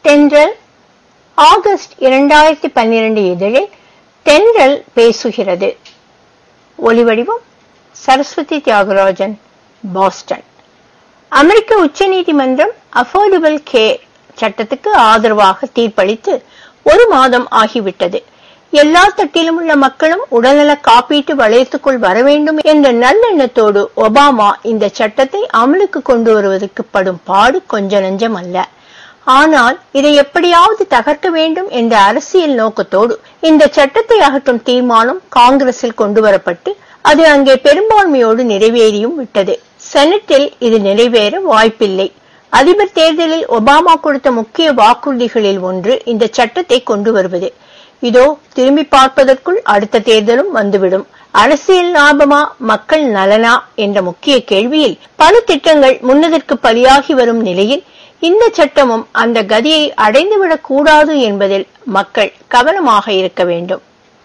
தென்றல் ஆகஸ்ட் இரண்டாயிரத்தி பன்னிரண்டு இதழில் தென்றல் பேசுகிறது ஒலிவடிவம் சரஸ்வதி தியாகராஜன் பாஸ்டன் அமெரிக்க உச்சநீதிமன்றம் அஃபோர்டபிள் கேர் சட்டத்துக்கு ஆதரவாக தீர்ப்பளித்து ஒரு மாதம் ஆகிவிட்டது எல்லா தட்டிலும் உள்ள மக்களும் உடல்நல காப்பீட்டு வளையத்துக்குள் வர வேண்டும் என்ற நல்லெண்ணத்தோடு ஒபாமா இந்த சட்டத்தை அமலுக்கு கொண்டு வருவதற்கு படும் பாடு கொஞ்ச நஞ்சம் அல்ல ஆனால் இதை எப்படியாவது தகர்க்க வேண்டும் என்ற அரசியல் நோக்கத்தோடு இந்த சட்டத்தை அகற்றும் தீர்மானம் காங்கிரஸில் கொண்டு வரப்பட்டு அது அங்கே பெரும்பான்மையோடு நிறைவேறியும் விட்டது செனட்டில் இது நிறைவேற வாய்ப்பில்லை அதிபர் தேர்தலில் ஒபாமா கொடுத்த முக்கிய வாக்குறுதிகளில் ஒன்று இந்த சட்டத்தை கொண்டு வருவது இதோ திரும்பி பார்ப்பதற்குள் அடுத்த தேர்தலும் வந்துவிடும் அரசியல் லாபமா மக்கள் நலனா என்ற முக்கிய கேள்வியில் பல திட்டங்கள் முன்னதற்கு பலியாகி வரும் நிலையில் இந்த சட்டமும் அந்த கதியை அடைந்துவிடக் கூடாது என்பதில் மக்கள் கவனமாக இருக்க வேண்டும்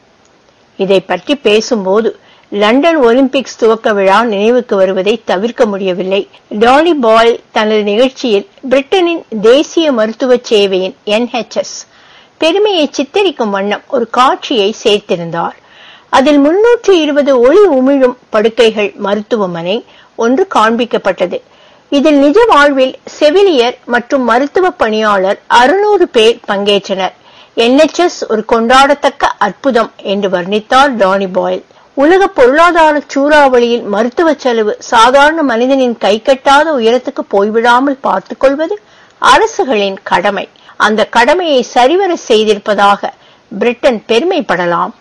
இதை பற்றி பேசும்போது லண்டன் ஒலிம்பிக்ஸ் துவக்க விழா நினைவுக்கு வருவதை தவிர்க்க முடியவில்லை டாலி பால் தனது நிகழ்ச்சியில் பிரிட்டனின் தேசிய மருத்துவ சேவையின் என்ஹெச்எஸ் பெருமையை சித்தரிக்கும் வண்ணம் ஒரு காட்சியை சேர்த்திருந்தார் அதில் முன்னூற்று இருபது ஒளி உமிழும் படுக்கைகள் மருத்துவமனை ஒன்று காண்பிக்கப்பட்டது இதில் நிஜ வாழ்வில் செவிலியர் மற்றும் மருத்துவ பணியாளர் அறுநூறு பேர் பங்கேற்றனர் என்எச்எஸ் ஒரு கொண்டாடத்தக்க அற்புதம் என்று வர்ணித்தார் டானி பாயில் உலக பொருளாதார சூறாவளியில் மருத்துவ செலவு சாதாரண மனிதனின் கை கட்டாத உயரத்துக்கு போய்விடாமல் பார்த்துக் கொள்வது அரசுகளின் கடமை அந்த கடமையை சரிவர செய்திருப்பதாக பிரிட்டன் பெருமைப்படலாம்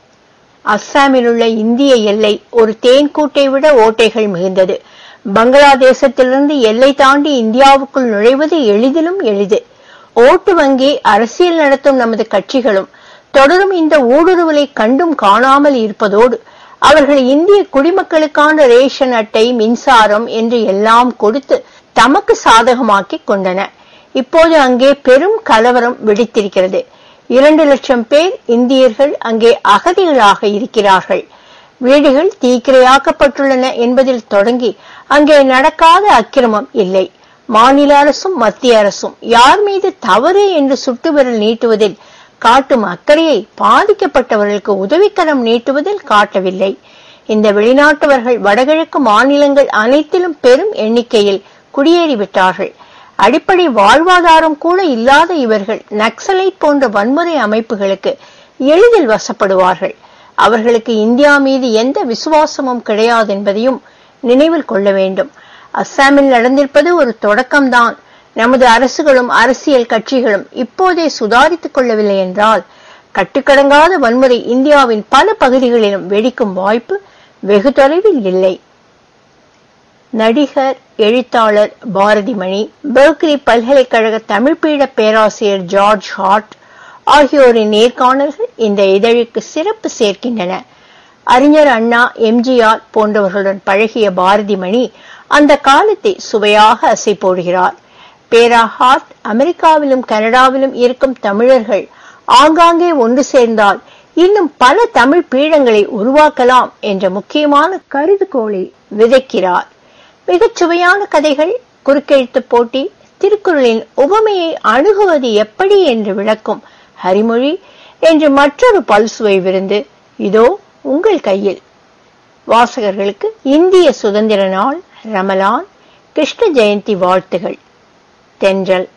அஸ்ஸாமில் உள்ள இந்திய எல்லை ஒரு தேன்கூட்டை விட ஓட்டைகள் மிகுந்தது பங்களாதேசத்திலிருந்து எல்லை தாண்டி இந்தியாவுக்குள் நுழைவது எளிதிலும் எளிது ஓட்டு வங்கி அரசியல் நடத்தும் நமது கட்சிகளும் தொடரும் இந்த ஊடுருவலை கண்டும் காணாமல் இருப்பதோடு அவர்கள் இந்திய குடிமக்களுக்கான ரேஷன் அட்டை மின்சாரம் என்று எல்லாம் கொடுத்து தமக்கு சாதகமாக்கி கொண்டன இப்போது அங்கே பெரும் கலவரம் வெடித்திருக்கிறது இரண்டு லட்சம் பேர் இந்தியர்கள் அங்கே அகதிகளாக இருக்கிறார்கள் வீடுகள் தீக்கிரையாக்கப்பட்டுள்ளன என்பதில் தொடங்கி அங்கே நடக்காத அக்கிரமம் இல்லை மாநில அரசும் மத்திய அரசும் யார் மீது தவறு என்று சுட்டு விரல் நீட்டுவதில் காட்டும் அக்கறையை பாதிக்கப்பட்டவர்களுக்கு உதவிக்கரம் நீட்டுவதில் காட்டவில்லை இந்த வெளிநாட்டவர்கள் வடகிழக்கு மாநிலங்கள் அனைத்திலும் பெரும் எண்ணிக்கையில் குடியேறிவிட்டார்கள் அடிப்படை வாழ்வாதாரம் கூட இல்லாத இவர்கள் நக்சலைட் போன்ற வன்முறை அமைப்புகளுக்கு எளிதில் வசப்படுவார்கள் அவர்களுக்கு இந்தியா மீது எந்த விசுவாசமும் கிடையாது என்பதையும் நினைவில் கொள்ள வேண்டும் அஸ்ஸாமில் நடந்திருப்பது ஒரு தொடக்கம்தான் நமது அரசுகளும் அரசியல் கட்சிகளும் இப்போதே சுதாரித்துக் கொள்ளவில்லை என்றால் கட்டுக்கடங்காத வன்முறை இந்தியாவின் பல பகுதிகளிலும் வெடிக்கும் வாய்ப்பு வெகு தொலைவில் இல்லை நடிகர் எழுத்தாளர் பாரதிமணி பெர்க்லி பல்கலைக்கழக தமிழ்பீட பேராசிரியர் ஜார்ஜ் ஹார்ட் ஆகியோரின் நேர்காணல்கள் இந்த இதழுக்கு சிறப்பு சேர்க்கின்றன அறிஞர் அண்ணா எம்ஜிஆர் போன்றவர்களுடன் பழகிய பாரதிமணி அந்த காலத்தை சுவையாக அசை போடுகிறார் பேரா ஹார்ட் அமெரிக்காவிலும் கனடாவிலும் இருக்கும் தமிழர்கள் ஆங்காங்கே ஒன்று சேர்ந்தால் இன்னும் பல தமிழ் பீடங்களை உருவாக்கலாம் என்ற முக்கியமான கருதுகோளை விதைக்கிறார் மிகச் சுவையான கதைகள் குறுக்கெழுத்து போட்டி திருக்குறளின் உவமையை அணுகுவது எப்படி என்று விளக்கும் ஹரிமொழி என்று மற்றொரு பல்சுவை விருந்து இதோ உங்கள் கையில் வாசகர்களுக்கு இந்திய சுதந்திர நாள் ரமலான் கிருஷ்ண ஜெயந்தி வாழ்த்துகள் தென்றல்